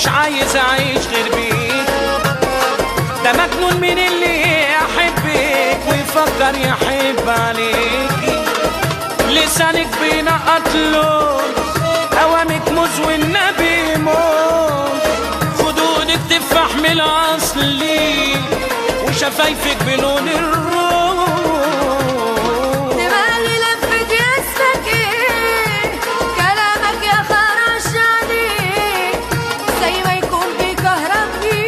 مش عايز اعيش غير بيك ده مجنون من اللي يحبك ويفكر يحب عليكي لسانك بينقط لون اوامك موز والنبي موز خدودك تفاح من الاصلي وشفايفك بلون الروز دماغي لفت يسفك ايه كلامك يا خرش عليك زي ما يكون بيكهربني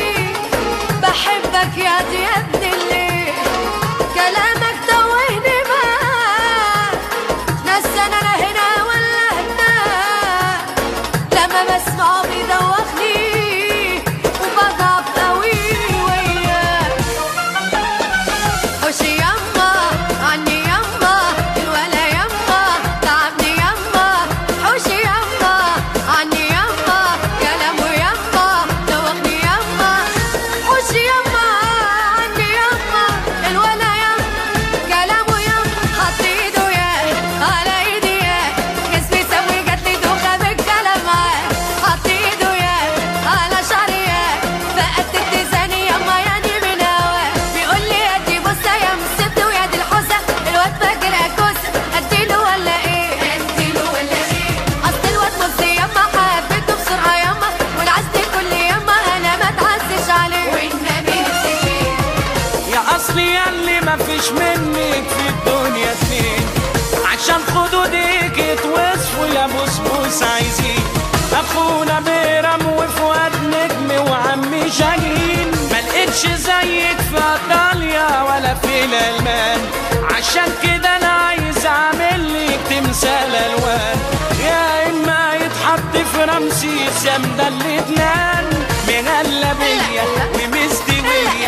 بحبك يا دي يا ابن الليل كلامك توهني معاك نسينا انا هنا ولا هناك لما بسمعه بيدوخني وبضعف قوي وياك خشي يما عني يما الولا يما تعبني يما حوشي يما عني يما كلامه يما دوخني يما حوشي يما عني يما الولا يما كلامه يما حط ايده يا على ايدي يا جسمي سوي جاتلي دوخه بالكلام معاه حط ايده يا على شعري يا فقدت اتزاني يما يعني من هواه بيقول لي ادي بصه يا مسبت ويا دي الحوسه الواد فاكر اكوسه اديله ولا ايه اديله ولا ايه اصل الواد مصري يما حبيته بسرعه يما والعزت كل يما انا ما اتعزش عليه والنبي نفسي فيه يا اصلي ياللي مفيش منك في الدنيا اتنين عشان خدودك يتوصفوا يا بصبوس عايزين اخونا بيرم وفؤاد نجم وعمي شاهين ملقتش زيك في ايطاليا ولا في الالمان عشان كده انا عايز اعمل لك تمثال الوان يا اما يتحط في رمسيس يا مدلتنان مغلبيه ومستويه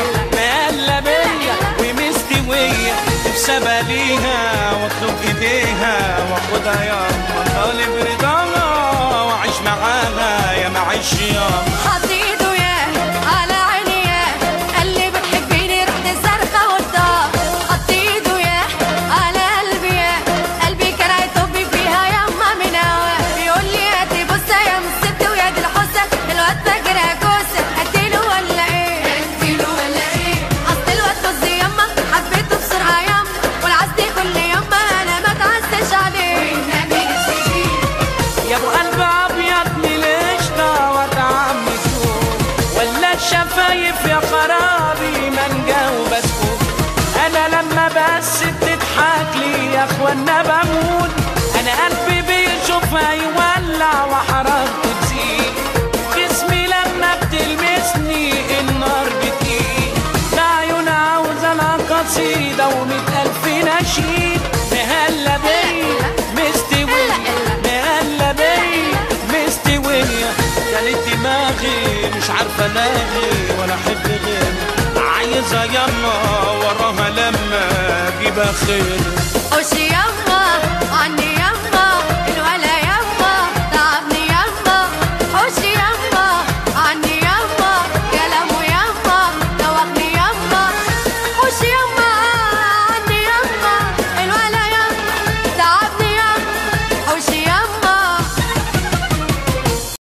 مقلبيه ومستويه نفسي ليها واطلب ايديها واخدها ياما طالب رضاها واعيش معاها يا معيش ياما حط ايده يا على عيني يا قال لي بتحبيني رحت صرخه وطاق حط ايده يا على قلبي يا قلبي كان هيطب فيها يما من هوا بيقول لي هاتي بصه يا مسبت ويا دي الحوسه الواد فاكر كوسه اديله ولا ايه اديله ولا ايه اصل الواد طز يما حبيته بسرعه يما والعزت كل يما انا ما اتعزش عليه والنبي نفسي فيه يا ابو قلب ابيض من القشطه وطعم مسكوك ولا الشفايف يا خرابي مانجا وبسكوت انا لما بس بتضحك لي يا اخوانا بموت انا قلبي بيشوفها يولع وحرارته تزيد جسمي لما بتلمسني النار بتقيل بعيون عاوزة لها قصيدة ومئة ألف نشيد مهلا بيا مستوية مهلا بيا مستوية كانت دماغي مش عارفة الاغي ولا احب غير عايزة يما وراها لما اجيبها خير خشي يما عني